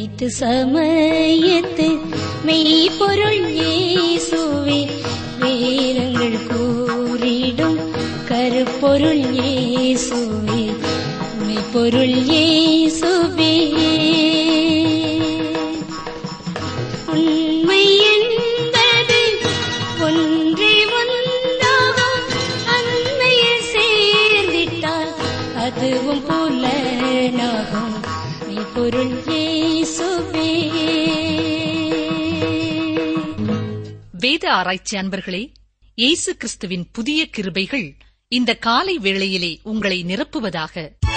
மீட்டு சமயத்து மெய்ப்பொருள் இயேசுவே வேதங்கள் கூறிடும் கருப்பொருள் இயேசுவே மெய்ப்பொருள் இயேசுவே உண்மை என்பது ஒன்றே ஒன்றாகும் அன்னையில் சேர்ந்திட்டால் அதுவும் புலனாகும் மெய்ப்பொருள் இயேசுவே வேத ஆராய்ச்சி அன்பர்களே இயேசு கிறிஸ்துவின் புதிய கிருபைகள் இந்த காலை வேளையிலே உங்களை நிரப்புவதாக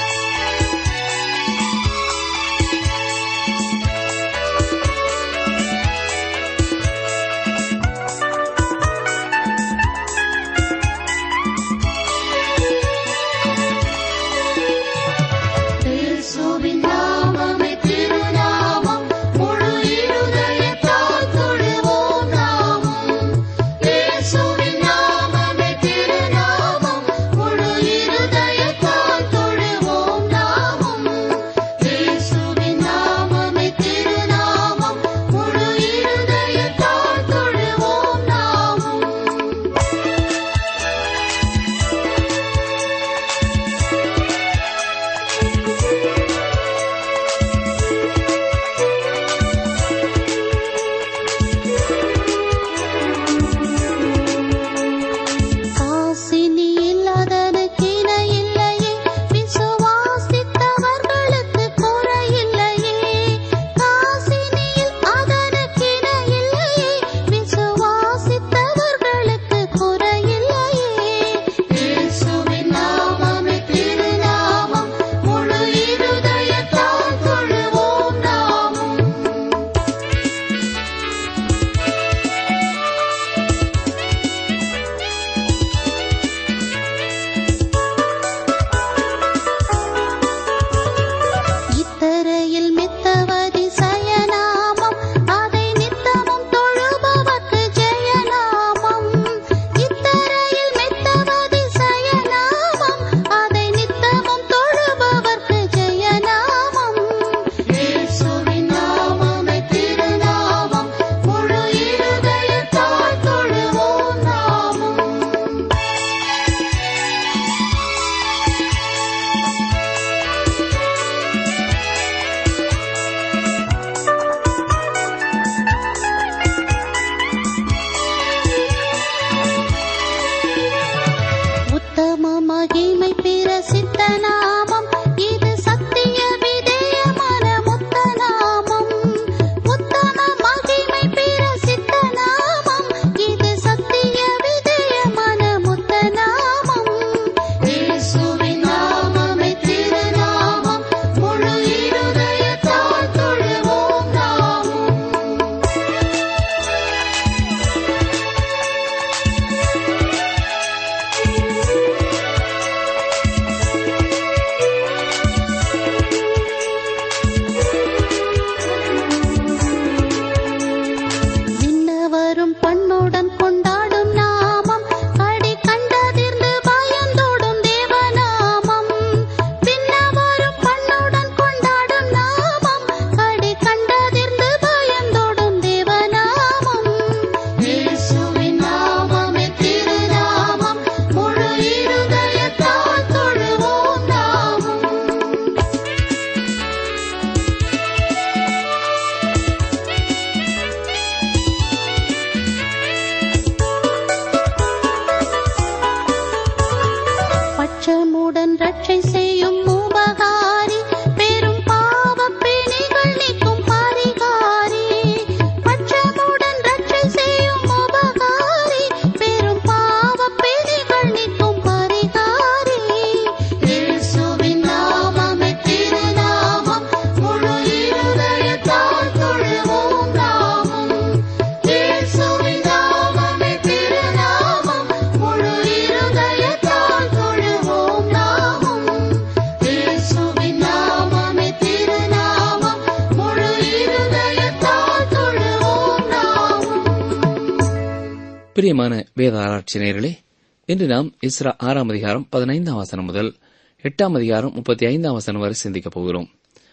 இயேசுவின் நாமமே திருநாமம் முழு இருதயத்தால் தொழுவோம் நாமும் இயேசுவின் நாமமே திருநாமம் முழு இருதயத்தால் தொழுவோம் நாமும் இயேசுவின் நாமமே திருநாமம் முழு இருதயத்தால் தொழுவோம் நாமும் காசினி இல்லாதனுக்கின இல்லையே விசுவாசித்தவர்களுக்கு குறையில்லையே காசினியில் அதனுக்கின இல்லையே விசுவாசித்தவர்களுக்கு குறையில்லையே இயேசுவின் நாமமே திருநாமம் முழு இருதயத்தால் தொழுவோம் நாமும் இத்தரையில் மித்தவதி சயநாமம் அதை நித்தமும் தொழுபவர்க்கு ஜெயநாமம் இத்தரையில் மித்தவதி சயநாமம் அதை நித்தமும் தொழுபவர்க்கு ஜெயநாமம் இயேசுவின் நாமமே திருநாமம் முழு இருதயத்தால் தொழுவோம் நாமும் உத்தம மகிமை பிரசித்த நாமம் இது சத்திய விதேயமான முத்த நாமம் உத்தம மகிமை பிரசித்த நாமம் இது சத்திய விதேயமான முத்த நாமம் இயேசுவின் நாமமே திருநாமம் முழு இருதயத்தால் தொழுவோம் நாமும் விண்ணவரும் பண்ணுடன் கொண்டாடும் நாமம் அடி கண்டதிர்ந்து பயந்தோடும் தேவநாமம் விண்ணவரும் பண்ணுடன் கொண்டாடும் நாமம் அடி கண்டதிர்ந்து பயந்தோடும் தேவநாமம் இயேசுவின் நாமமே திருநாமம் முழு இருதயத்தால் தொழுவோம் நாமும் பட்சமுடன் ரட்சை செய்யும் உபகாரி பெரும் பாவப் பிணிகள் நீக்கும் பரிகாரி பட்சமுடன் ரட்சை செய்யும் உபகாரி பெரும் பாவப் பிணிகள் நீக்கும் பரிகாரி இயேசுவின் நாமமே திருநாமம் முழு இருதயத்தால் தொழுவோம் நாமும் இயேசுவின் நாமமே திருநாமம் முழு இருதயத்தால் தொழுவோம் நாமும் இயேசுவின் நாமமே திருநாமம் முழு இருதயத்தால் தொழுவோம் நாமும் பிரியமான வேத ஆராய்ச்சி நேயர்களே இன்று நாம் இஸ்ரா ஆறாம் அதிகாரம் பதினைந்தாம் வசனம் முதல் எட்டாம் அதிகாரம் முப்பத்தி ஐந்தாம் வசனம் வரை சிந்திக்கப் போகிறோம்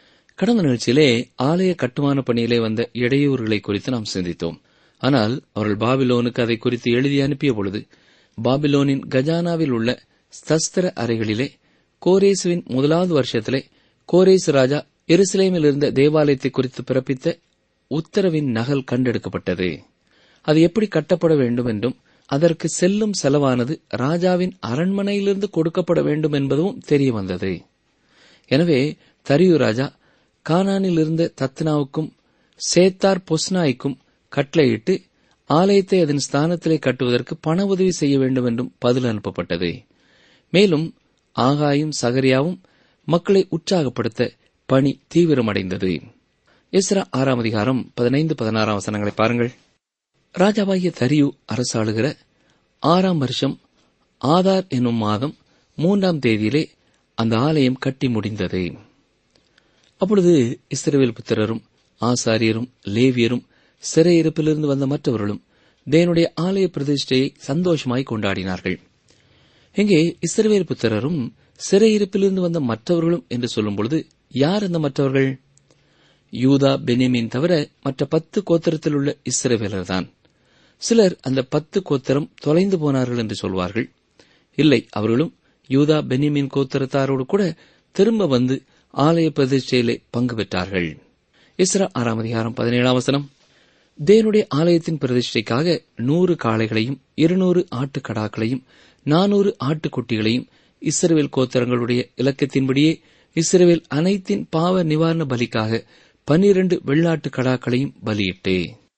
கடந்த நிகழ்ச்சியிலே ஆலய கட்டுமான பணியிலே வந்த இடையூறுகளை குறித்து நாம் சிந்தித்தோம் ஆனால் அவர்கள் பாபிலோனுக்கு அதை குறித்து எழுதி அனுப்பிய பொழுது பாபிலோனின் கஜானாவில் உள்ள ஸ்தஸ்திர அறைகளிலே கோரேசுவின் முதலாவது வருஷத்திலே கோரேசு ராஜா எருசலேமில் இருந்த தேவாலயத்தை குறித்து பிறப்பித்த உத்தரவின் நகல் கண்டெடுக்கப்பட்டது அது எப்படி கட்டப்பட வேண்டும் என்றும் அதற்கு செல்லும் செலவானது ராஜாவின் அரண்மனையிலிருந்து கொடுக்கப்பட வேண்டும் என்பதும் தெரிய வந்தது எனவே தரியு ராஜா கானானில் இருந்த தத்னாவுக்கும் சேத்தார் பொஸ்னாய்க்கும் கட்டளையிட்டு ஆலயத்தை அதன் ஸ்தானத்திலே கட்டுவதற்கு பண உதவி செய்ய வேண்டும் என்றும் பதில் அனுப்பப்பட்டது மேலும் ஆகாயும் சகரியாவும் மக்களை உற்சாகப்படுத்த பணி தீவிரமடைந்தது இஸ்ரா ஆறாம் அதிகாரம் பதினைந்து பதினாறாம் வசனங்களை பாருங்கள் ராஜாவாகிய தரியு அரசாளுகிற ஆறாம் வருஷம் ஆதார் என்னும் மாதம் மூன்றாம் தேதியிலே அந்த ஆலயம் கட்டி முடிந்தது அப்பொழுது இஸ்ரவேல் புத்திரரும் ஆசாரியரும் லேவியரும் சிறையிருப்பிலிருந்து வந்த மற்றவர்களும் தேவனுடைய ஆலய பிரதிஷ்டையை சந்தோஷமாய் கொண்டாடினார்கள் இங்கே இஸ்ரவேல் புத்திரரும் சிறையிருப்பிலிருந்து வந்த மற்றவர்களும் என்று சொல்லும் பொழுது யார் அந்த மற்றவர்கள் யூதா பெனியமின் தவிர மற்ற பத்து கோத்திரத்தில் உள்ள இஸ்ரவேலர்தான் சிலர் அந்த பத்து கோத்திரம் தொலைந்து போனார்கள் என்று சொல்வார்கள் இல்லை அவர்களும் யூதா பெனியமின் கோத்திரத்தாரோடு கூட திரும்ப வந்து ஆலய பிரதிஷ்டையிலே பங்கு பெற்றார்கள் இஸ்ரா ஆறாம் அதிகாரம் பதினேழாம் வசனம் தேவனுடைய ஆலயத்தின் பிரதிஷ்டைக்காக நூறு காளைகளையும் இருநூறு ஆட்டுக்கடாக்களையும் நானூறு ஆட்டுக்குட்டிகளையும் இஸ்ரவேல் கோத்திரங்களுடைய இலக்கத்தின்படியே இஸ்ரவேல் அனைத்தின் பாவ நிவாரண பலிக்காக பனிரண்டு வெள்ளாட்டு கடாக்களையும் பலியிட்டு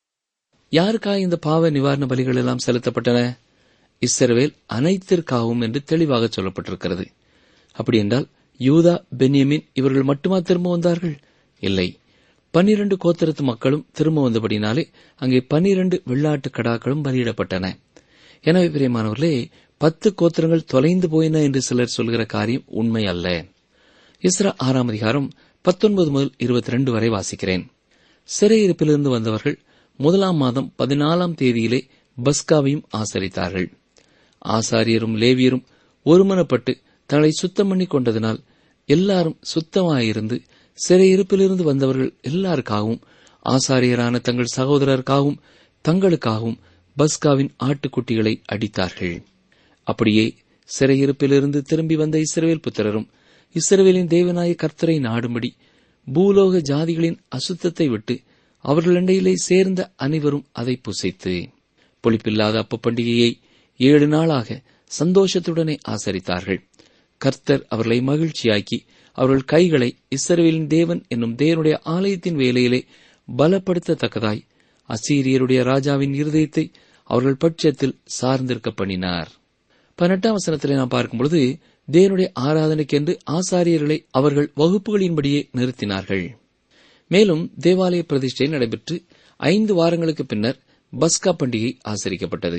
யாருக்காக இந்த பாவ நிவாரண பலிகள் எல்லாம் செலுத்தப்பட்டன இஸ்ரவேல் அனைத்திற்காகவும் என்று தெளிவாக சொல்லப்பட்டிருக்கிறது அப்படி என்றால் யூதா பென்யமின் இவர்கள் மட்டுமா திரும்ப வந்தார்கள் இல்லை பன்னிரண்டு கோத்திரத்து மக்களும் திரும்ப வந்தபடினாலே அங்கே பன்னிரண்டு வெள்ளாட்டு கடாக்களும் பலியிடப்பட்டன எனவே பிரியமானவர்களே பத்து கோத்திரங்கள் தொலைந்து போயின என்று சிலர் சொல்கிற காரியம் உண்மை அல்ல இஸ்ரா ஆறாம் அதிகாரம் பத்தொன்பது முதல் இருபத்தி ரெண்டு வரை வாசிக்கிறேன் சிறையிருப்பிலிருந்து வந்தவர்கள் முதலாம் மாதம் பதினாலாம் தேதியிலே பஸ்காவையும் ஆசரித்தார்கள் ஆசாரியரும் லேவியரும் ஒருமனப்பட்டு தங்களை சுத்தம் பண்ணி கொண்டதினால் எல்லாரும் சுத்தமாயிருந்து சிறையிருப்பிலிருந்து வந்தவர்கள் எல்லாருக்காகவும் ஆசாரியரான தங்கள் சகோதரருக்காகவும் தங்களுக்காகவும் பஸ்காவின் ஆட்டுக்குட்டிகளை அடித்தார்கள் அப்படியே சிறையிருப்பிலிருந்து திரும்பி வந்த இஸ்ரவேல் புத்திரரும் இஸ்ரவேலின் தேவனாய கர்த்தரை நாடும்படி பூலோக ஜாதிகளின் அசுத்தத்தை விட்டு அவர்களிடையிலே சேர்ந்த அனைவரும் அதை புசைத்து பொழிப்பில்லாத அப்ப பண்டிகையை ஏழு நாளாக சந்தோஷத்துடனே ஆசரித்தார்கள் கர்த்தர் அவர்களை மகிழ்ச்சியாக்கி அவர்கள் கைகளை இஸ்ரவேலின் தேவன் என்னும் தேவனுடைய ஆலயத்தின் வேலையிலே பலப்படுத்தத்தக்கதாய் அசீரியருடைய ராஜாவின் இருதயத்தை அவர்கள் பட்சத்தில் சார்ந்திருக்க பண்ணினார் பதினெட்டாம் வசனத்திலே நாம் பார்க்கும்பொழுது தேவனுடைய ஆராதனைக்கென்று ஆசாரியர்களை அவர்கள் வகுப்புகளின்படியே நிறுத்தினார்கள் மேலும் தேவாலய பிரதிஷ்டை நடைபெற்று ஐந்து வாரங்களுக்கு பின்னர் பஸ்கா பண்டிகை ஆசரிக்கப்பட்டது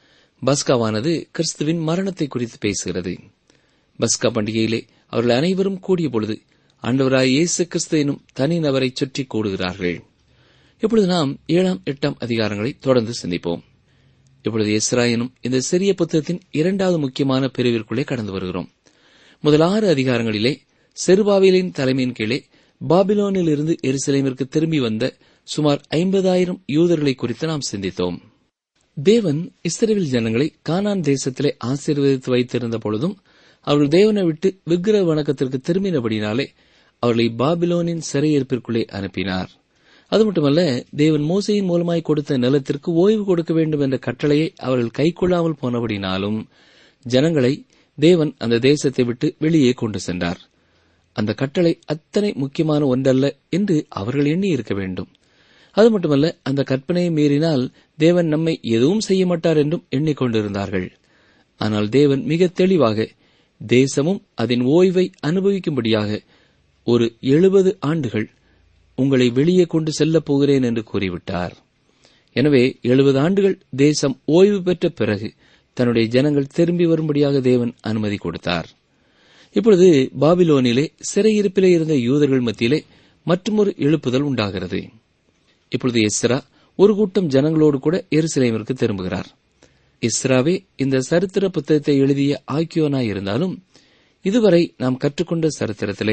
பஸ்காவானது கிறிஸ்துவின் மரணத்தை குறித்து பேசுகிறது பஸ்கா பண்டிகையிலே அவர்கள் அனைவரும் கூடிய பொழுது ஆண்டவராய் இயேசு கிறிஸ்து எனும் தனி நபரை சுற்றி கூடுகிறார்கள் இப்பொழுது நாம் ஏழாம் எட்டாம் அதிகாரங்களை தொடர்ந்து சிந்திப்போம் இப்பொழுது எஸ்ரா எனும் இந்த சிறிய புத்தகத்தின் இரண்டாவது முக்கியமான பிரிவிற்குள்ளே கடந்து வருகிறோம் முதல் ஆறு அதிகாரங்களிலே செருபாவிலின் தலைமையின் கீழே பாபிலோனில் இருந்து எருசலேமிற்கு திரும்பி வந்த சுமார் ஐம்பதாயிரம் யூதர்களை குறித்து நாம் சிந்தித்தோம் தேவன் இஸ்ரேல் ஜனங்களை கானான் தேசத்திலே ஆசீர்வதித்து வைத்திருந்த பொழுதும் அவர்கள் தேவனை விட்டு விக்கிரக வணக்கத்திற்கு திரும்பினபடினாலே அவர்களை பாபிலோனின் சிறையிருப்பிற்குள்ளே அனுப்பினார் அது மட்டுமல்ல தேவன் மோசையின் மூலமாய் கொடுத்த நிலத்திற்கு ஓய்வு கொடுக்க வேண்டும் என்ற கட்டளையை அவர்கள் கைக்கொள்ளாமல் போனபடினாலும் ஜனங்களை தேவன் அந்த தேசத்தை விட்டு வெளியே கொண்டு சென்றார் அந்த கட்டளை அத்தனை முக்கியமான ஒன்றல்ல என்று அவர்கள் எண்ணி இருக்க வேண்டும் அது மட்டுமல்ல அந்த கற்பனையை மீறினால் தேவன் நம்மை எதுவும் செய்ய மாட்டார் என்றும் எண்ணிக்கொண்டிருந்தார்கள் ஆனால் தேவன் மிக தெளிவாக தேசமும் அதன் ஓய்வை அனுபவிக்கும்படியாக ஒரு எழுபது ஆண்டுகள் உங்களை வெளியே கொண்டு செல்லப் போகிறேன் என்று கூறிவிட்டார் எனவே எழுபது ஆண்டுகள் தேசம் ஓய்வு பெற்ற பிறகு தன்னுடைய ஜனங்கள் திரும்பி வரும்படியாக தேவன் அனுமதி கொடுத்தார் இப்பொழுது பாபிலோனிலே சிறையிருப்பிலே இருந்த யூதர்கள் மத்தியிலே மற்றொரு எழுப்புதல் உண்டாகிறது இப்பொழுது எஸ்ரா ஒரு கூட்டம் ஜனங்களோடு கூட எருசலேமிற்கு திரும்புகிறார் இஸ்ராவே இந்த சரித்திர புத்தகத்தை எழுதிய ஆக்கியோனாய் இருந்தாலும் இதுவரை நாம் கற்றுக்கொண்ட சரித்திரத்திலே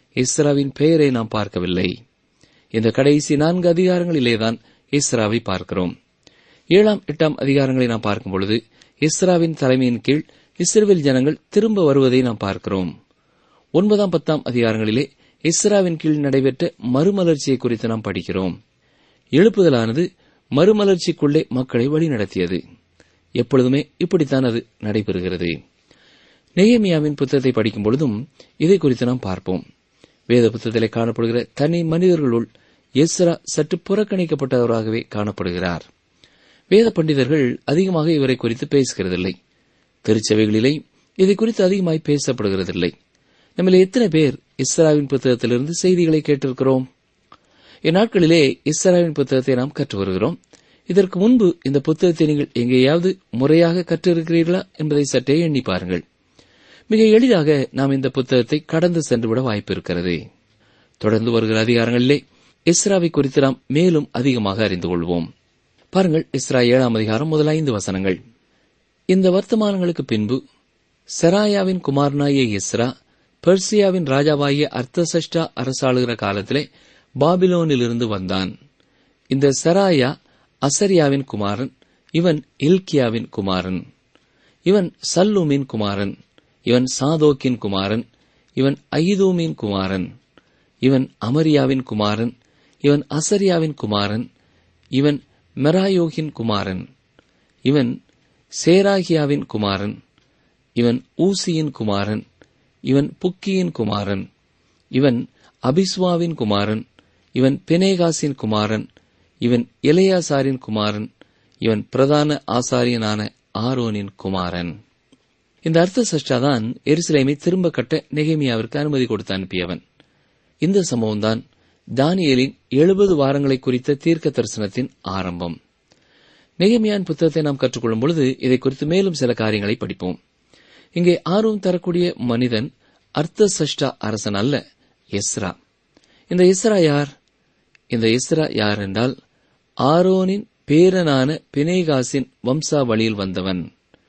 இஸ்ராவின் பெயரை நாம் பார்க்கவில்லை இந்த கடைசி நான்கு அதிகாரங்களிலேதான் இஸ்ராவை பார்க்கிறோம் ஏழாம் எட்டாம் அதிகாரங்களை நாம் பார்க்கும் பொழுது இஸ்ராவின் தலைமையின் கீழ் இஸ்ரேல் ஜனங்கள் திரும்ப வருவதை நாம் பார்க்கிறோம் ஒன்பதாம் பத்தாம் அதிகாரங்களிலே இஸ்ராவின் கீழ் நடைபெற்ற மறுமலர்ச்சியை குறித்து நாம் படிக்கிறோம் எழுப்புதலானது மறுமலர்ச்சிக்குள்ளே மக்களை வழிநடத்தியது எப்பொழுதுமே இப்படித்தான் அது நடைபெறுகிறது நெகேமியாவின் புத்தகத்தை படிக்கும் பொழுதும் இதை குறித்து நாம் பார்ப்போம் வேத புத்தகத்திலே காணப்படுகிற தனி மனிதர்களுள் எஸ்ரா சற்று புறக்கணிக்கப்பட்டவராகவே காணப்படுகிறார் வேத பண்டிதர்கள் அதிகமாக இவரை குறித்து பேசுகிறதில்லை திருச்சபைகளிலே இதை குறித்து அதிகமாய் பேசப்படுகிறதில்லை நம்மள எத்தனை பேர் இஸ்ராவின் புத்தகத்திலிருந்து செய்திகளை கேட்டிருக்கிறோம் இந்நாட்களிலே இஸ்ராவின் புத்தகத்தை நாம் கற்று வருகிறோம் இதற்கு முன்பு இந்த புத்தகத்தை நீங்கள் எங்கேயாவது முறையாக கற்றிருக்கிறீர்களா என்பதை சற்றே எண்ணி பாருங்கள் மிக எளிதாக நாம் இந்த புத்தகத்தை கடந்து சென்றுவிட வாய்ப்பு இருக்கிறது தொடர்ந்து வருகிற அதிகாரங்களிலே இஸ்ராவை குறித்து நாம் மேலும் அதிகமாக அறிந்து கொள்வோம் பாருங்கள் இஸ்ரா ஏழாம் அதிகாரம் முதல் ஐந்து வசனங்கள் இந்த வர்த்தமானங்களுக்கு பின்பு செராயாவின் குமாரனாகிய இஸ்ரா பெர்சியாவின் ராஜாவாகிய அர்த்தசஷ்டா அரசாளுகிற காலத்திலே பாபிலோனிலிருந்து வந்தான் இந்த செராயா அசரியாவின் குமாரன் இவன் இல்கியாவின் குமாரன் இவன் சல்லூமின் குமாரன் இவன் சாதோக்கின் குமாரன் இவன் ஐதூமின் குமாரன் இவன் அமரியாவின் குமாரன் இவன் அசரியாவின் குமாரன் இவன் மெராயோகின் குமாரன் இவன் சேராகியாவின் குமாரன் இவன் ஊசியின் குமாரன் இவன் புக்கியின் குமாரன் இவன் அபிஸ்வாவின் குமாரன் இவன் பெனேகாசின் குமாரன் இவன் எலையாசாரின் குமாரன் இவன் பிரதான ஆசாரியனான ஆரோனின் குமாரன் இந்த அர்த்த சஷ்டாதான் எருசலேமை திரும்ப கட்ட நெகேமியாவிற்கு அனுமதி கொடுத்து அனுப்பியவன் இந்த சம்பவம்தான் தானியேலின் எழுபது வாரங்களை குறித்த தீர்க்க தரிசனத்தின் ஆரம்பம் நெகேமியான் புத்தகத்தை நாம் கற்றுக்கொள்ளும் பொழுது இதை குறித்து மேலும் சில காரியங்களை படிப்போம் இங்கே ஆர்வம் தரக்கூடிய மனிதன் அர்த்த சஷ்டா அரசன் அல்ல எஸ்ரா இந்த எஸ்ரா யார் இந்த எஸ்ரா யார் என்றால் ஆரோனின் பேரனான பினேகாசின் வம்சாவளியில் வந்தவன்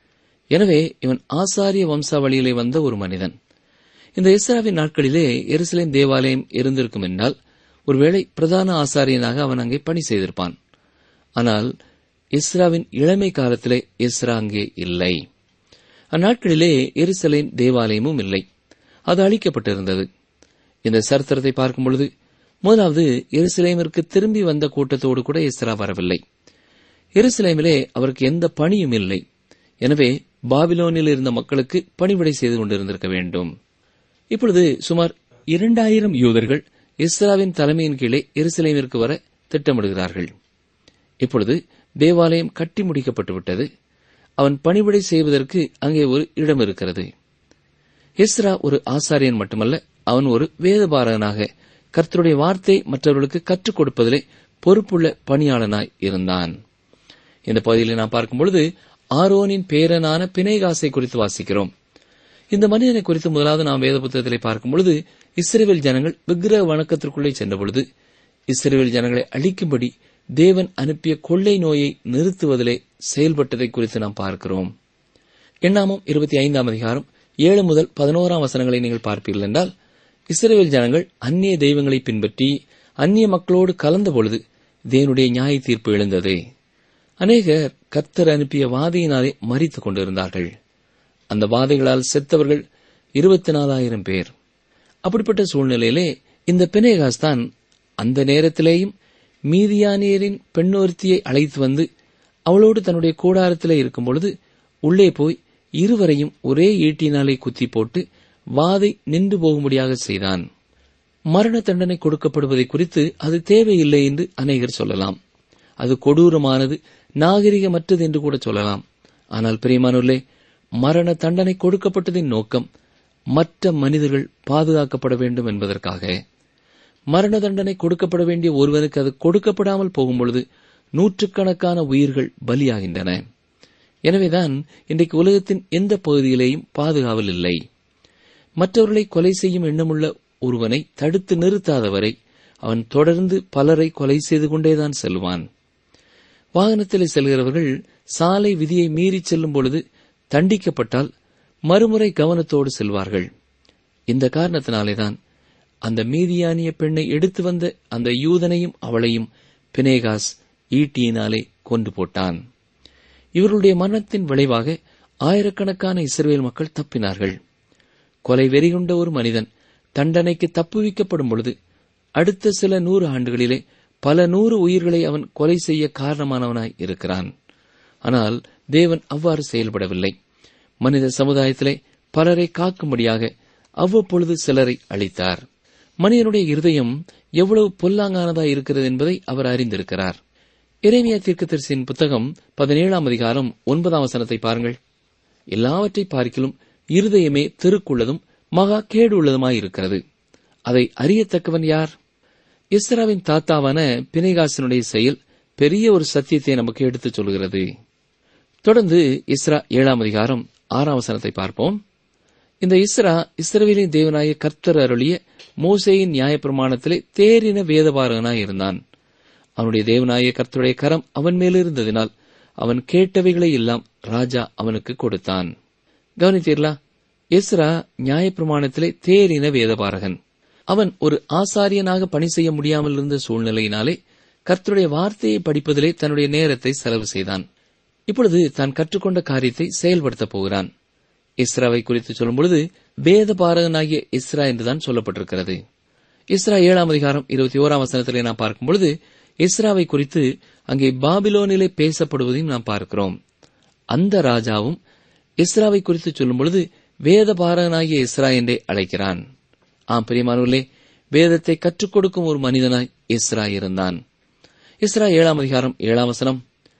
எனவே இவன் ஆசாரிய வம்சாவளியிலே வந்த ஒரு மனிதன் இந்த இஸ்ராவின் நாட்களிலே எருசலேம் தேவாலயம் இருந்திருக்கும் என்றால் ஒருவேளை பிரதான ஆசாரியனாக அவன் அங்கே பணி செய்திருப்பான் ஆனால் இஸ்ராவின் இளமை காலத்திலே இஸ்ரா அங்கே இல்லை அந்நாட்களிலே எருசலேம் தேவாலயமும் இல்லை அது அழிக்கப்பட்டிருந்தது இந்த சரித்திரத்தை பார்க்கும் பொழுது முதலாவது எருசலேமிற்கு திரும்பி வந்த கூட்டத்தோடு கூட இஸ்ரா வரவில்லை எருசலேமிலே அவருக்கு எந்த பணியும் இல்லை எனவே பாபிலோனில் இருந்த மக்களுக்கு பணிவிடை செய்து கொண்டிருந்திருக்க வேண்டும் இப்பொழுது சுமார் இரண்டாயிரம் யூதர்கள் இஸ்ராவின் தலைமையின் கீழே எருசலேமிற்கு வர திட்டமிடுகிறார்கள் இப்பொழுது தேவாலயம் கட்டி முடிக்கப்பட்டுவிட்டது அவன் பணிவிடை செய்வதற்கு அங்கே ஒரு இடம் இருக்கிறது இஸ்ரா ஒரு ஆசாரியன் மட்டுமல்ல அவன் ஒரு வேதபாரகனாக கர்த்தருடைய வார்த்தை மற்றவர்களுக்கு கற்றுக் கொடுப்பதிலே பொறுப்புள்ள பணியாளனாய் இருந்தான் இந்த பகுதியில் நாம் பார்க்கும் பொழுது ஆரோனின் பேரனான பிணைகாசை குறித்து வாசிக்கிறோம் இந்த மனிதனை குறித்து முதலாவது நாம் வேத புத்தகத்திலே பார்க்கும் பொழுது இஸ்ரேல் ஜனங்கள் விக்கிரக வணக்கத்திற்குள்ளே சென்ற பொழுது இஸ்ரேல் ஜனங்களை அழிக்கும்படி தேவன் அனுப்பிய கொள்ளை நோயை நிறுத்துவதிலே செயல்பட்டதை குறித்து நாம் பார்க்கிறோம் எண்ணாமம் இருபத்தி ஐந்தாம் அதிகாரம் ஏழு முதல் பதினோராம் வசனங்களை நீங்கள் பார்ப்பீர்கள் என்றால் இஸ்ரேல் ஜனங்கள் அந்நிய தெய்வங்களை பின்பற்றி அந்நிய மக்களோடு கலந்த பொழுது தேவனுடைய நியாய தீர்ப்பு எழுந்தது அநேகர் கர்த்தர் அனுப்பிய வாதையினாலே மறித்துக் கொண்டிருந்தார்கள் அந்த வாதைகளால் செத்தவர்கள் இருபத்தி நாலாயிரம் பேர் அப்படிப்பட்ட சூழ்நிலையிலே இந்த பெனேகாஸ் தான் அந்த நேரத்திலேயும் மீதியானியரின் பெண்ணொருத்தியை அழைத்து வந்து அவளோடு தன்னுடைய கூடாரத்திலே இருக்கும் பொழுது உள்ளே போய் இருவரையும் ஒரே ஈட்டினாலே குத்தி போட்டு வாதை நின்று போகும்படியாக செய்தான் மரண தண்டனை கொடுக்கப்படுவதை குறித்து அது தேவையில்லை என்று அநேகர் சொல்லலாம் அது கொடூரமானது நாகரிகமற்றது என்று கூட சொல்லலாம் ஆனால் பிரியமானவர்களே மரண தண்டனை கொடுக்கப்பட்டதின் நோக்கம் மற்ற மனிதர்கள் பாதுகாக்கப்பட வேண்டும் என்பதற்காக மரண தண்டனை கொடுக்கப்பட வேண்டிய ஒருவனுக்கு அது கொடுக்கப்படாமல் போகும்பொழுது நூற்றுக்கணக்கான உயிர்கள் பலியாகின்றன எனவேதான் இன்றைக்கு உலகத்தின் எந்த பகுதியிலேயும் பாதுகாவல் இல்லை மற்றவர்களை கொலை செய்யும் எண்ணமுள்ள ஒருவனை தடுத்து நிறுத்தாதவரை அவன் தொடர்ந்து பலரை கொலை செய்து கொண்டேதான் செல்வான் வாகனத்தில் செல்கிறவர்கள் சாலை விதியை மீறி செல்லும் பொழுது தண்டிக்கப்பட்டால் மறுமுறை கவனத்தோடு செல்வார்கள் இந்த காரணத்தினாலேதான் அந்த மீதியானிய பெண்ணை எடுத்து வந்த அந்த யூதனையும் அவளையும் பினேகாஸ் ஈட்டியினாலே கொண்டு போட்டான் இவர்களுடைய மரணத்தின் விளைவாக ஆயிரக்கணக்கான இஸ்ரவேல் மக்கள் தப்பினார்கள் கொலை வெறிகொண்ட ஒரு மனிதன் தண்டனைக்கு தப்புவிக்கப்படும் பொழுது அடுத்த சில நூறு ஆண்டுகளிலே பல நூறு உயிர்களை அவன் கொலை செய்ய காரணமானவனாய் இருக்கிறான் ஆனால் தேவன் அவ்வாறு செயல்படவில்லை மனித சமுதாயத்திலே பலரை காக்கும்படியாக அவ்வப்பொழுது சிலரை அளித்தார் மனிதனுடைய இருதயம் எவ்வளவு பொல்லாங்கானதாய் இருக்கிறது என்பதை அவர் அறிந்திருக்கிறார் இறைமையா தீர்க்கதரிசியின் புத்தகம் பதினேழாம் அதிகாரம் ஒன்பதாம் வசனத்தை பாருங்கள் எல்லாவற்றை பார்க்கிலும் இருதயமே திருக்குள்ளதும் மகா கேடு உள்ளதுமாயிருக்கிறது அதை அறியத்தக்கவன் யார் இஸ்ராவின் தாத்தாவான பிணைகாசனுடைய செயல் பெரிய ஒரு சத்தியத்தை நமக்கு எடுத்துச் சொல்கிறது தொடர்ந்து இஸ்ரா ஏழாம் அதிகாரம் ஆறாம் வசனத்தை பார்ப்போம் இந்த இஸ்ரா இஸ்ரவேலின் தேவனாய கர்த்தர் அருளிய மோசேயின் நியாயப்பிரமாணத்திலே தேறின வேதபாரகனாய் இருந்தான் அவனுடைய தேவனாய கர்த்தருடைய கரம் அவன் மேலிருந்ததினால் அவன் கேட்டவைகளை எல்லாம் ராஜா அவனுக்கு கொடுத்தான் கவனித்தீர்களா இஸ்ரா நியாயப்பிரமாணத்திலே தேறின வேதபாரகன் அவன் ஒரு ஆசாரியனாக பணி செய்ய முடியாமல் இருந்த சூழ்நிலையினாலே கர்த்தருடைய வார்த்தையை படிப்பதிலே தன்னுடைய நேரத்தை செலவு செய்தான் இப்பொழுது தான் கற்றுக்கொண்ட காரியத்தை செயல்படுத்தப் போகிறான் இஸ்ராவை குறித்து சொல்லும் பொழுது வேத பாரகனாகிய இஸ்ரா என்றுதான் சொல்லப்பட்டிருக்கிறது இஸ்ரா ஏழாம் அதிகாரம் இருபத்தி ஓராம் வசனத்திலே நாம் பார்க்கும் பொழுது இஸ்ராவை குறித்து அங்கே பாபிலோனிலே பேசப்படுவதையும் நாம் பார்க்கிறோம் அந்த ராஜாவும் இஸ்ராவை குறித்து சொல்லும் பொழுது வேத பாரகனாகிய இஸ்ரா என்றே அழைக்கிறான் ஆம் பிரியமானவர்களே வேதத்தை கற்றுக் கொடுக்கும் ஒரு மனிதனாய் இஸ்ரா இருந்தான் இஸ்ரா ஏழாம் அதிகாரம் ஏழாம் வசனம்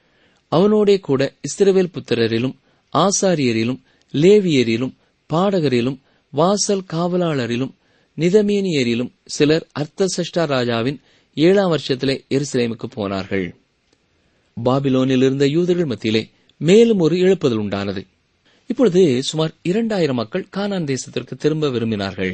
அவனோடே கூட இஸ்ரவேல் புத்திரரிலும் ஆசாரியரிலும் லேவியரிலும் பாடகரிலும் வாசல் காவலாளரிலும் நிதமேனியரிலும் சிலர் அர்த்தசஷ்டா ராஜாவின் ஏழாம் வருஷத்திலே எருசலேமுக்கு போனார்கள் பாபிலோனில் இருந்த யூதர்கள் மத்தியிலே மேலும் ஒரு எழுப்புதல் உண்டானது இப்பொழுது சுமார் இரண்டாயிரம் மக்கள் கானான் தேசத்திற்கு திரும்ப விரும்பினார்கள்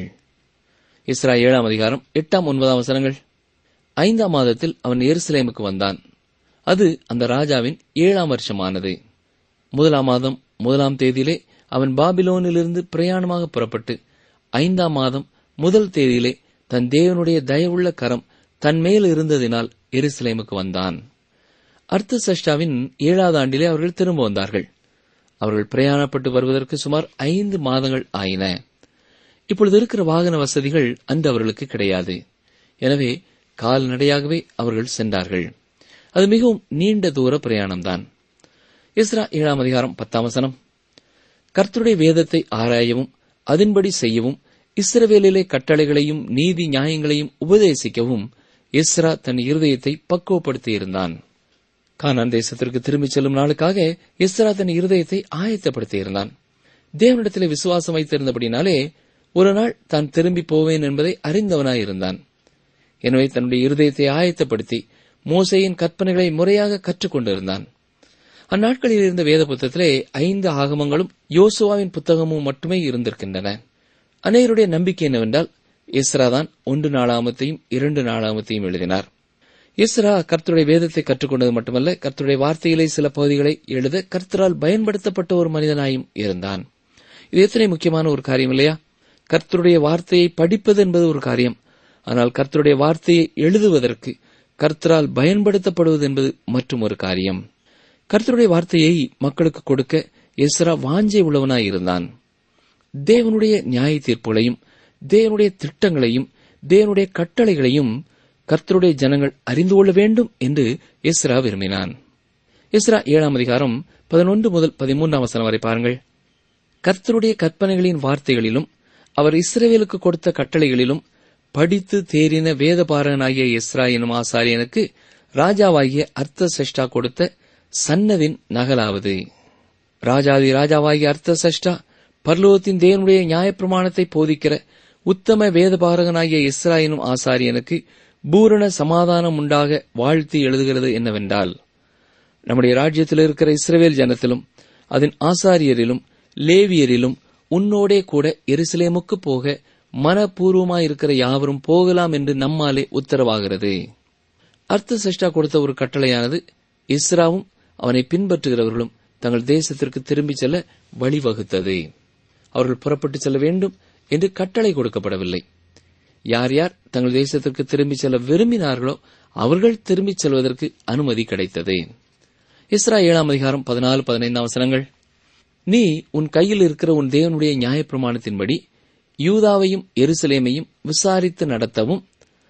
இஸ்ரா ஏழாம் அதிகாரம் எட்டாம் ஒன்பதாம் வசனங்கள் ஐந்தாம் மாதத்தில் அவன் எருசலேமுக்கு வந்தான் அது அந்த ராஜாவின் ஏழாம் வருஷமானது முதலாம் மாதம் முதலாம் தேதியிலே அவன் பாபிலோனிலிருந்து பிரயாணமாக புறப்பட்டு ஐந்தாம் மாதம் முதல் தேதியிலே தன் தேவனுடைய தயவுள்ள கரம் தன் மேல் இருந்ததினால் எருசலேமுக்கு வந்தான் அர்த்த சஷ்டாவின் ஏழாவது ஆண்டிலே அவர்கள் திரும்ப வந்தார்கள் அவர்கள் பிரயாணப்பட்டு வருவதற்கு சுமார் ஐந்து மாதங்கள் ஆயின இப்பொழுது இருக்கிற வாகன வசதிகள் அன்று அவர்களுக்கு கிடையாது எனவே கால்நடையாகவே அவர்கள் சென்றார்கள் அது மிகவும் நீண்ட தூர பிரயாணம்தான் இஸ்ரா ஏழாம் அதிகாரம் பத்தாம் வசனம் கர்த்தருடைய வேதத்தை ஆராயவும் அதன்படி செய்யவும் இஸ்ரவேலிலே கட்டளைகளையும் நீதி நியாயங்களையும் உபதேசிக்கவும் இஸ்ரா தன் இருதயத்தை பக்குவப்படுத்தியிருந்தான் கானான் தேசத்திற்கு திரும்பிச் செல்லும் நாளுக்காக இஸ்ரா தன் இருதயத்தை ஆயத்தப்படுத்தியிருந்தான் தேவனிடத்திலே விசுவாசம் வைத்திருந்தபடினாலே ஒரு நாள் தான் திரும்பி போவேன் என்பதை அறிந்தவனாயிருந்தான் எனவே தன்னுடைய இருதயத்தை ஆயத்தப்படுத்தி மோசையின் கற்பனைகளை முறையாக கற்றுக்கொண்டிருந்தான் அந்நாட்களில் இருந்த வேத புத்தகத்திலே ஐந்து ஆகமங்களும் யோசுவாவின் புத்தகமும் மட்டுமே இருந்திருக்கின்றன அநேகருடைய நம்பிக்கை என்னவென்றால் இஸ்ரா தான் ஒன்று நாளாமத்தையும் இரண்டு நாளாமத்தையும் எழுதினார் இஸ்ரா கர்த்தருடைய வேதத்தை கற்றுக்கொண்டது மட்டுமல்ல கர்த்தருடைய வார்த்தையிலே சில பகுதிகளை எழுத கர்த்தரால் பயன்படுத்தப்பட்ட ஒரு மனிதனாயும் இருந்தான் இது எத்தனை முக்கியமான ஒரு காரியம் இல்லையா கர்த்தருடைய வார்த்தையை படிப்பது என்பது ஒரு காரியம் ஆனால் கர்த்தருடைய வார்த்தையை எழுதுவதற்கு கர்த்தரால் பயன்படுத்தப்படுவது என்பது மற்றும் ஒரு காரியம் கர்த்தருடைய வார்த்தையை மக்களுக்கு கொடுக்க எஸ்ரா வாஞ்சை உள்ளவனாய் இருந்தான் தேவனுடைய நியாய தீர்ப்புகளையும் தேவனுடைய திட்டங்களையும் தேவனுடைய கட்டளைகளையும் கர்த்தருடைய ஜனங்கள் அறிந்து கொள்ள வேண்டும் என்று எஸ்ரா விரும்பினான் எஸ்ரா ஏழாம் அதிகாரம் பதினொன்று முதல் பதிமூன்றாம் வசனம் வரை பாருங்கள் கர்த்தருடைய கற்பனைகளின் வார்த்தைகளிலும் அவர் இஸ்ரவேலுக்கு கொடுத்த கட்டளைகளிலும் படித்து தேறின வேதபாரகனாகிய எஸ்ரா எனும் ஆசாரியனுக்கு ராஜாவாகிய அர்த்த சஷ்டா கொடுத்த சன்னதின் நகலாவது ராஜாதி ராஜாவாகிய அர்த்த சஷ்டா பர்லோகத்தின் தேவனுடைய நியாயப்பிரமாணத்தை போதிக்கிற உத்தம வேதபாரகனாகிய இஸ்ரா எனும் ஆசாரியனுக்கு பூரண சமாதானம் உண்டாக வாழ்த்தி எழுதுகிறது என்னவென்றால் நம்முடைய ராஜ்யத்தில் இருக்கிற இஸ்ரவேல் ஜனத்திலும் அதன் ஆசாரியரிலும் லேவியரிலும் உன்னோடே கூட எருசலேமுக்கு போக மனப்பூர்வமாயிருக்கிற யாவரும் போகலாம் என்று நம்மாலே உத்தரவாகிறது அர்த்த சஷ்டா கொடுத்த ஒரு கட்டளையானது இஸ்ராவும் அவனை பின்பற்றுகிறவர்களும் தங்கள் தேசத்திற்கு திரும்பிச் செல்ல வழிவகுத்தது அவர்கள் புறப்பட்டு செல்ல வேண்டும் என்று கட்டளை கொடுக்கப்படவில்லை யார் யார் தங்கள் தேசத்திற்கு திரும்பிச் செல்ல விரும்பினார்களோ அவர்கள் திரும்பிச் செல்வதற்கு அனுமதி கிடைத்தது இஸ்ரா ஏழாம் அதிகாரம் பதினாலு பதினைந்தாம் வசனங்கள் நீ உன் கையில் இருக்கிற உன் தேவனுடைய நியாயப்பிரமாணத்தின்படி யூதாவையும் எருசலேமையும் விசாரித்து நடத்தவும்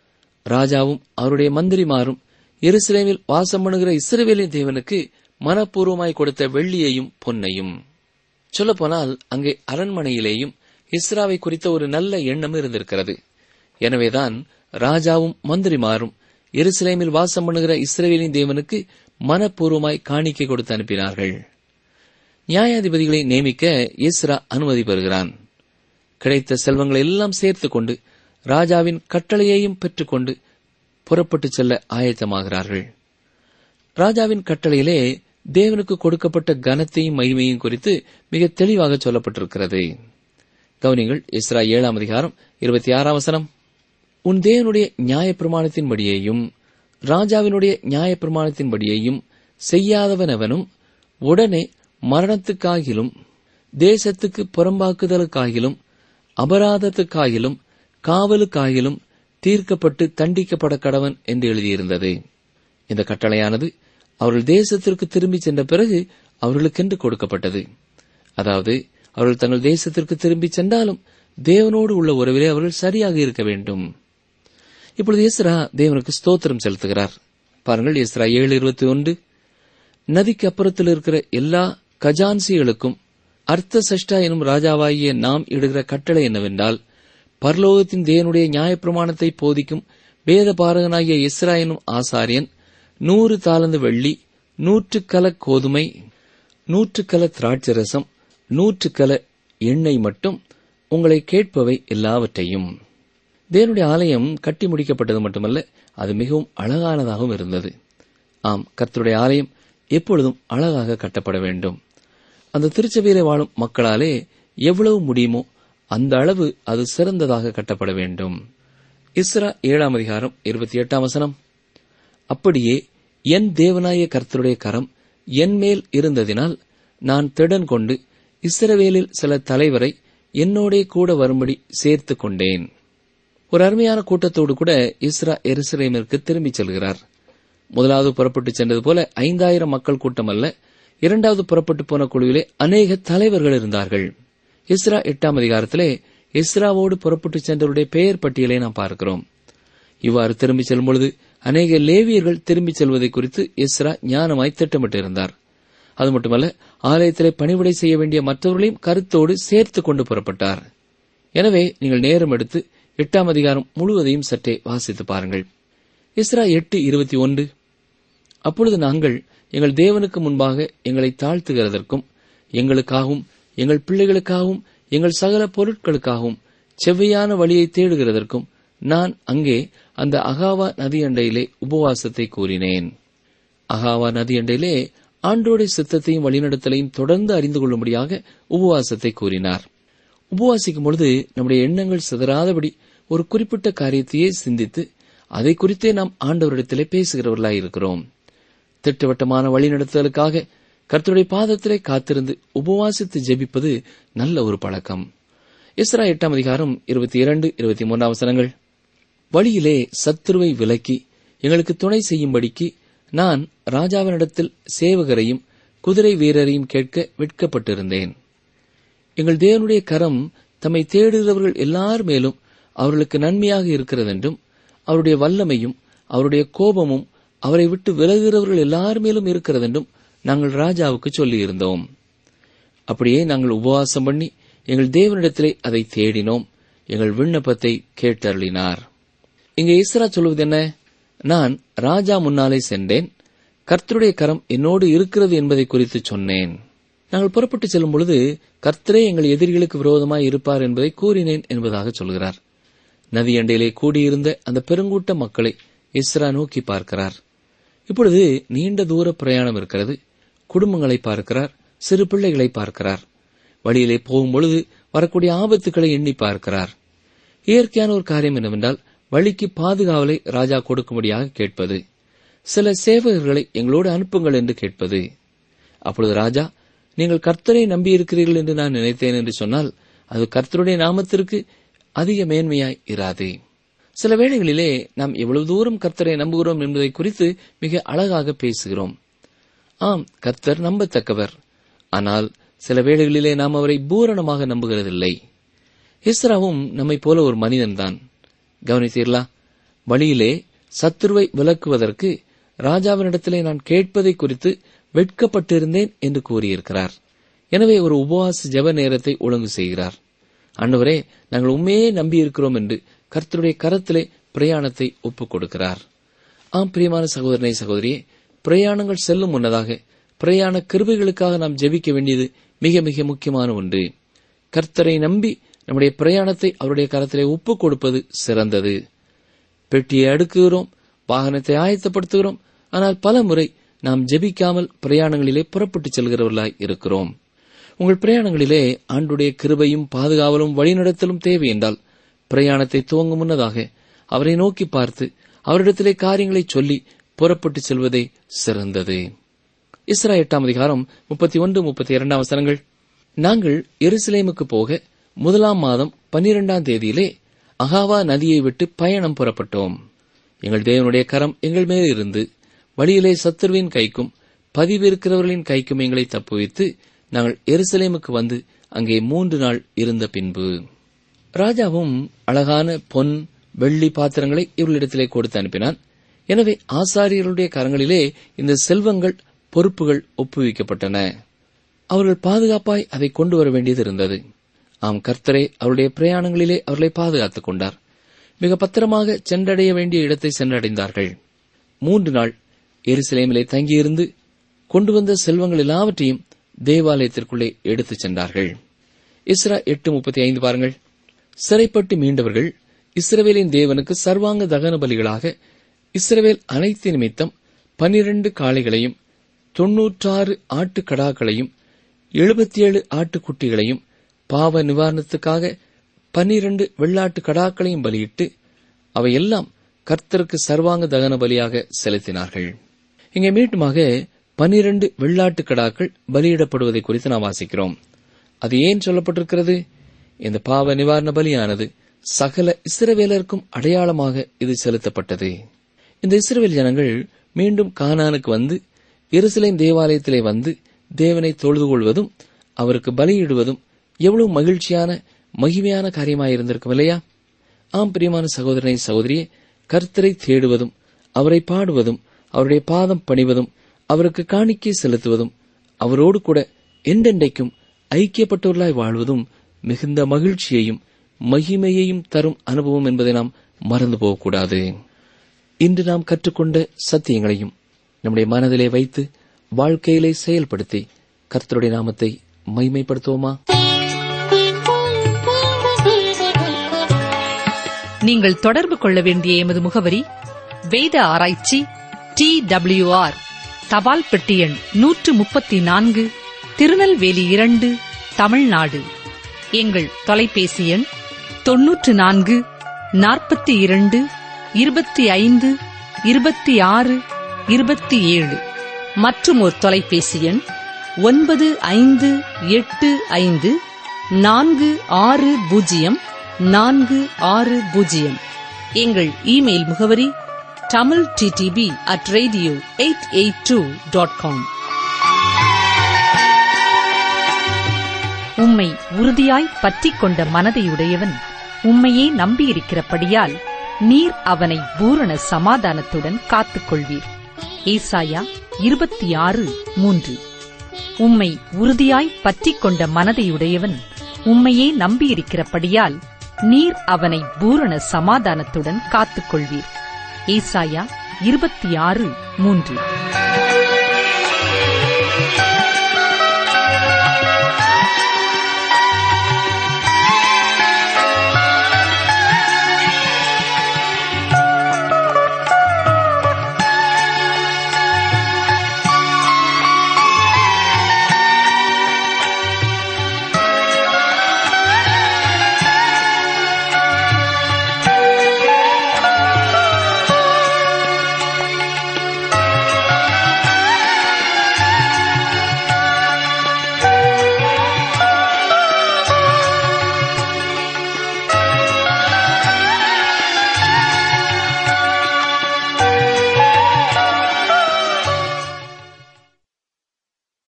ராஜாவும் அவருடைய மந்திரிமாரும் எருசலேமில் வாசம் பண்ணுகிற இஸ்ரவேலின் தேவனுக்கு மனப்பூர்வமாய் கொடுத்த வெள்ளியையும் பொன்னையும் சொல்லப்போனால் அங்கே அரண்மனையிலேயும் இஸ்ராவை குறித்த ஒரு நல்ல எண்ணம் இருந்திருக்கிறது எனவேதான் ராஜாவும் மந்திரிமாரும் எருசலேமில் வாசம் பண்ணுகிற இஸ்ரவேலின் தேவனுக்கு மனப்பூர்வமாய் காணிக்கை கொடுத்து அனுப்பினார்கள் நியாயாதிபதிகளை நியமிக்க இஸ்ரா அனுமதி பெறுகிறான் கிடைத்த செல்வங்களை எல்லாம் சேர்த்துக் கொண்டு ராஜாவின் கட்டளையையும் பெற்றுக்கொண்டு புறப்பட்டுச் செல்ல ஆயத்தமாகிறார்கள் ராஜாவின் கட்டளையிலே தேவனுக்கு கொடுக்கப்பட்ட கனத்தையும் மகிமையும் குறித்து மிக தெளிவாக சொல்லப்பட்டிருக்கிறது கவனிங்கள் இஸ்ரா ஏழாம் அதிகாரம் இருபத்தி ஆறாம் வசனம் உன் தேவனுடைய நியாயப்பிரமாணத்தின்படியேயும் ராஜாவினுடைய நியாயப்பிரமாணத்தின்படியேயும் செய்யாதவன் அவனும் உடனே மரணத்துக்காகிலும் தேசத்துக்கு புறம்பாக்குதலுக்காகிலும் அபராதத்துக்காகிலும் காவலுக்காகிலும் தீர்க்கப்பட்டு தண்டிக்கப்பட கடவன் என்று எழுதியிருந்தது இந்த கட்டளையானது அவர்கள் தேசத்திற்கு திரும்பிச் சென்ற பிறகு அவர்களுக்கென்று கொடுக்கப்பட்டது அதாவது அவர்கள் தங்கள் தேசத்திற்கு திரும்பிச் சென்றாலும் தேவனோடு உள்ள உறவிலே அவர்கள் சரியாக இருக்க வேண்டும் இப்பொழுது இஸ்ரா தேவனுக்கு ஸ்தோத்திரம் செலுத்துகிறார் பாருங்கள் இஸ்ரா ஏழு இருபத்தி ஒன்று நதிக்கு அப்புறத்தில் இருக்கிற எல்லா கஜான்சிகளுக்கும் அர்த்த சஷ்டா எனும் ராஜாவாகிய நாம் இடுகிற கட்டளை என்னவென்றால் பரலோகத்தின் தேவனுடைய நியாயப்பிரமாணத்தை போதிக்கும் வேத பாரகனாகிய இஸ்ரா எனும் ஆசாரியன் நூறு தாளந்து வெள்ளி நூற்று கல கோதுமை நூற்று கல திராட்சரசம் நூற்று கல எண்ணெய் மட்டும் உங்களை கேட்பவை எல்லாவற்றையும் தேவனுடைய ஆலயம் கட்டி முடிக்கப்பட்டது மட்டுமல்ல அது மிகவும் அழகானதாகவும் இருந்தது ஆம் கர்த்தருடைய ஆலயம் எப்பொழுதும் அழகாக கட்டப்பட வேண்டும் அந்த திருச்சபையிலே வாழும் மக்களாலே எவ்வளவு முடியுமோ அந்த அளவு அது சிறந்ததாக கட்டப்பட வேண்டும் இஸ்ரா ஏழாம் அதிகாரம் இருபத்தி எட்டாம் வசனம் அப்படியே என் தேவனாய கர்த்தருடைய கரம் என் மேல் இருந்ததினால் நான் திடன் கொண்டு இஸ்ரவேலில் சில தலைவரை என்னோடே கூட வரும்படி சேர்த்து கொண்டேன் ஒரு அருமையான கூட்டத்தோடு கூட இஸ்ரா எருசலேமிற்கு திரும்பிச் செல்கிறார் முதலாவது புறப்பட்டு சென்றது போல ஐந்தாயிரம் மக்கள் கூட்டம் அல்ல இரண்டாவது புறப்பட்டு போன குழுவிலே அநேக தலைவர்கள் இருந்தார்கள் இஸ்ரா எட்டாம் அதிகாரத்திலே இஸ்ராவோடு புறப்பட்டு சென்றவருடைய பெயர் பட்டியலை நாம் பார்க்கிறோம் இவ்வாறு திரும்பிச் செல்லும் பொழுது அநேக லேவியர்கள் திரும்பிச் செல்வதை குறித்து இஸ்ரா ஞானமாய் திட்டமிட்டிருந்தார் அது மட்டுமல்ல ஆலயத்திலே பணிவிடை செய்ய வேண்டிய மற்றவர்களையும் கருத்தோடு சேர்த்து கொண்டு புறப்பட்டார் எனவே நீங்கள் நேரம் எடுத்து எட்டாம் அதிகாரம் முழுவதையும் சற்றே வாசித்து பாருங்கள் இஸ்ரா எட்டு இருபத்தி ஒன்று அப்பொழுது நாங்கள் எங்கள் தேவனுக்கு முன்பாக எங்களை தாழ்த்துகிறதற்கும் எங்களுக்காகவும் எங்கள் பிள்ளைகளுக்காகவும் எங்கள் சகல பொருட்களுக்காகவும் செவ்வையான வழியை தேடுகிறதற்கும் நான் அங்கே அந்த அகாவா நதி அண்டையிலே உபவாசத்தை கூறினேன் அகாவா நதி அண்டையிலே ஆண்டோடைய சித்தத்தையும் வழிநடத்தலையும் தொடர்ந்து அறிந்து கொள்ளும்படியாக உபவாசத்தை கூறினார் உபவாசிக்கும் பொழுது நம்முடைய எண்ணங்கள் சிதறாதபடி ஒரு குறிப்பிட்ட காரியத்தையே சிந்தித்து அதை குறித்தே நாம் ஆண்டவரிடத்திலே பேசுகிறவர்களாயிருக்கிறோம் திட்டவட்டமான வழிநடத்துதலுக்காக கர்த்தருடைய பாதத்திலே காத்திருந்து உபவாசித்து ஜெபிப்பது நல்ல ஒரு பழக்கம் இஸ்ரா எட்டாம் அதிகாரம் இருபத்தி இரண்டு இருபத்தி மூன்றாம் வசனங்கள் வழியிலே சத்துருவை விலக்கி எங்களுக்கு துணை செய்யும்படிக்கு நான் ராஜாவினிடத்தில் சேவகரையும் குதிரை வீரரையும் கேட்க வெட்கப்பட்டிருந்தேன் எங்கள் தேவனுடைய கரம் தம்மை தேடுகிறவர்கள் எல்லார் மேலும் அவர்களுக்கு நன்மையாக இருக்கிறதென்றும் அவருடைய வல்லமையும் அவருடைய கோபமும் அவரை விட்டு விலகுகிறவர்கள் எல்லார் மேலும் இருக்கிறதென்றும் நாங்கள் ராஜாவுக்கு சொல்லியிருந்தோம் அப்படியே நாங்கள் உபவாசம் பண்ணி எங்கள் தேவனிடத்திலே அதை தேடினோம் எங்கள் விண்ணப்பத்தை கேட்டருளினார் இங்கே இஸ்ரா சொல்வது என்ன நான் ராஜா முன்னாலே சென்றேன் கர்த்தருடைய கரம் என்னோடு இருக்கிறது என்பதை குறித்து சொன்னேன் நாங்கள் புறப்பட்டு செல்லும் பொழுது கர்த்தரே எங்கள் எதிரிகளுக்கு விரோதமாய் இருப்பார் என்பதை கூறினேன் என்பதாக சொல்கிறார் நதி அண்டையிலே கூடியிருந்த அந்த பெருங்கூட்ட மக்களை இஸ்ரா நோக்கி பார்க்கிறார் இப்பொழுது நீண்ட தூர பிரயாணம் இருக்கிறது குடும்பங்களை பார்க்கிறார் சிறு பிள்ளைகளை பார்க்கிறார் வழியிலே போகும் பொழுது வரக்கூடிய ஆபத்துக்களை எண்ணி பார்க்கிறார் இயற்கையான ஒரு காரியம் என்னவென்றால் வழிக்கு பாதுகாவலை ராஜா கொடுக்கும்படியாக கேட்பது சில சேவகர்களை எங்களோடு அனுப்புங்கள் என்று கேட்பது அப்பொழுது ராஜா நீங்கள் கர்த்தரை நம்பியிருக்கிறீர்கள் என்று நான் நினைத்தேன் என்று சொன்னால் அது கர்த்தருடைய நாமத்திற்கு அதிக மேன்மையாய் இராது சில வேளைகளிலே நாம் எவ்வளவு தூரம் கர்த்தரை நம்புகிறோம் என்பதை குறித்து மிக அழகாக பேசுகிறோம் ஆம் கர்த்தர் நம்பத்தக்கவர் ஆனால் சில வேளைகளிலே நாம் அவரை பூரணமாக நம்புகிறதில்லை இஸ்ராவும் நம்மைப் போல ஒரு மனிதன்தான் கவனித்தீர்களா வழியிலே சத்துருவை விலக்குவதற்கு ராஜாவினிடத்திலே நான் கேட்பதை குறித்து வெட்கப்பட்டிருந்தேன் என்று கூறியிருக்கிறார் எனவே ஒரு உபவாச ஜெப நேரத்தை ஒழுங்கு செய்கிறார் அன்றுவரே நாங்கள் உண்மையே நம்பியிருக்கிறோம் என்று கர்த்தருடைய கரத்திலே பிரயாணத்தை ஒப்புக் கொடுக்கிறார் ஆம் பிரியமான சகோதரனை சகோதரியே பிரயாணங்கள் செல்லும் முன்னதாக பிரயாண கிருபைகளுக்காக நாம் ஜெபிக்க வேண்டியது மிக மிக முக்கியமான ஒன்று கர்த்தரை நம்பி நம்முடைய பிரயாணத்தை அவருடைய கரத்திலே ஒப்புக் கொடுப்பது சிறந்தது பெட்டியை அடுக்குகிறோம் வாகனத்தை ஆயத்தப்படுத்துகிறோம் ஆனால் பல முறை நாம் ஜெபிக்காமல் பிரயாணங்களிலே புறப்பட்டுச் செல்கிறவர்களாய் இருக்கிறோம் உங்கள் பிரயாணங்களிலே ஆண்டுடைய கிருபையும் பாதுகாவலும் வழிநடத்தலும் தேவை என்றால் பிரயாணத்தை துவங்கும் முன்னதாக அவரை நோக்கி பார்த்து அவரிடத்திலே காரியங்களை சொல்லி புறப்பட்டுச் செல்வதே சிறந்தது இஸ்ரா எட்டாம் அதிகாரம் முப்பத்தி ஒன்று முப்பத்தி இரண்டாம் வசனங்கள் நாங்கள் எருசலேமுக்கு போக முதலாம் மாதம் பன்னிரெண்டாம் தேதியிலே அகாவா நதியை விட்டு பயணம் புறப்பட்டோம் எங்கள் தேவனுடைய கரம் எங்கள் மேல் இருந்து வழியிலே சத்துருவின் கைக்கும் பதிவிருக்கிறவர்களின் கைக்கும் எங்களை தப்புவித்து நாங்கள் எருசலேமுக்கு வந்து அங்கே மூன்று நாள் இருந்த பின்பு ராஜாவும் அழகான பொன் வெள்ளி பாத்திரங்களை இவர்களிடத்திலே கொடுத்து அனுப்பினான் எனவே ஆசாரியர்களுடைய கரங்களிலே இந்த செல்வங்கள் பொறுப்புகள் ஒப்புவிக்கப்பட்டன அவர்கள் பாதுகாப்பாய் அதை கொண்டு வர வேண்டியது இருந்தது ஆம் கர்த்தரே அவருடைய பிரயாணங்களிலே அவர்களை பாதுகாத்துக் கொண்டார் மிக பத்திரமாக சென்றடைய வேண்டிய இடத்தை சென்றடைந்தார்கள் மூன்று நாள் எருசலேமிலே தங்கியிருந்து கொண்டு வந்த செல்வங்கள் எல்லாவற்றையும் தேவாலயத்திற்குள்ளே எடுத்துச் சென்றார்கள் இஸ்ரா எட்டு முப்பத்தி ஐந்து பாருங்கள் சிறைப்பட்டு மீண்டவர்கள் இஸ்ரவேலின் தேவனுக்கு சர்வாங்க தகன பலிகளாக இஸ்ரவேல் அனைத்து நிமித்தம் பனிரண்டு காளைகளையும் தொன்னூற்றாறு ஆட்டுக்கடாக்களையும் எழுபத்தி ஏழு ஆட்டுக்குட்டிகளையும் பாவ நிவாரணத்துக்காக பன்னிரண்டு வெள்ளாட்டு கடாக்களையும் பலியிட்டு அவையெல்லாம் கர்த்தருக்கு சர்வாங்க தகன பலியாக செலுத்தினார்கள் இங்கே மீண்டுமாக பனிரண்டு வெள்ளாட்டு கடாக்கள் பலியிடப்படுவதை குறித்து நாம் வாசிக்கிறோம் அது ஏன் சொல்லப்பட்டிருக்கிறது இந்த பாவ நிவாரண பலியானது சகல இஸ்ரவேலருக்கும் அடையாளமாக இது செலுத்தப்பட்டது இந்த இஸ்ரவேல் ஜனங்கள் மீண்டும் கானானுக்கு வந்து எருசலேம் தேவாலயத்திலே வந்து தேவனை தொழுது கொள்வதும் அவருக்கு பலியிடுவதும் எவ்வளவு மகிழ்ச்சியான மகிமையான காரியமாயிருந்திருக்கும் இல்லையா ஆம் பிரியமான சகோதரனை சகோதரியே கர்த்தரை தேடுவதும் அவரை பாடுவதும் அவருடைய பாதம் பணிவதும் அவருக்கு காணிக்கை செலுத்துவதும் அவரோடு கூட என்றென்றைக்கும் ஐக்கியப்பட்டவர்களாய் வாழ்வதும் மிகுந்த மகிழ்ச்சியையும் மகிமையையும் தரும் அனுபவம் என்பதை நாம் மறந்து போகக்கூடாது இன்று நாம் கற்றுக்கொண்ட சத்தியங்களையும் நம்முடைய மனதிலே வைத்து வாழ்க்கையிலே செயல்படுத்தி கர்த்தருடைய நாமத்தை மகிமைப்படுத்துவோமா நீங்கள் தொடர்பு கொள்ள வேண்டிய எமது முகவரி வேத ஆராய்ச்சி டி ஆர் தபால் பெட்டி எண் நூற்று முப்பத்தி நான்கு திருநெல்வேலி இரண்டு தமிழ்நாடு எங்கள் தொலைபேசி எண் தொன்னூற்று நான்கு நாற்பத்தி இரண்டு இருபத்தி ஐந்து இருபத்தி ஆறு இருபத்தி ஏழு மற்றும் ஒரு தொலைபேசி எண் ஒன்பது ஐந்து எட்டு ஐந்து நான்கு ஆறு பூஜ்ஜியம் நான்கு ஆறு பூஜ்ஜியம் எங்கள் இமெயில் முகவரி Tamil DTP at radio eight eight two dot com உம்மை உறுதியாய் பற்றிக் கொண்ட மனதையுடையவன் உம்மையே நம்பியிருக்கிறபடியால் நீர் அவனை பூரண சமாதானத்துடன் காத்துக் கொள்வீர் ஏசாயா இருபத்தி ஆறு மூன்று உம்மை உறுதியாய் பற்றிக் கொண்ட மனதையுடையவன் உம்மையே நம்பியிருக்கிறபடியால் நீர் அவனை பூரண சமாதானத்துடன் காத்துக் கொள்வீர் ஏசாயா இருபத்தி ஆறு மூன்று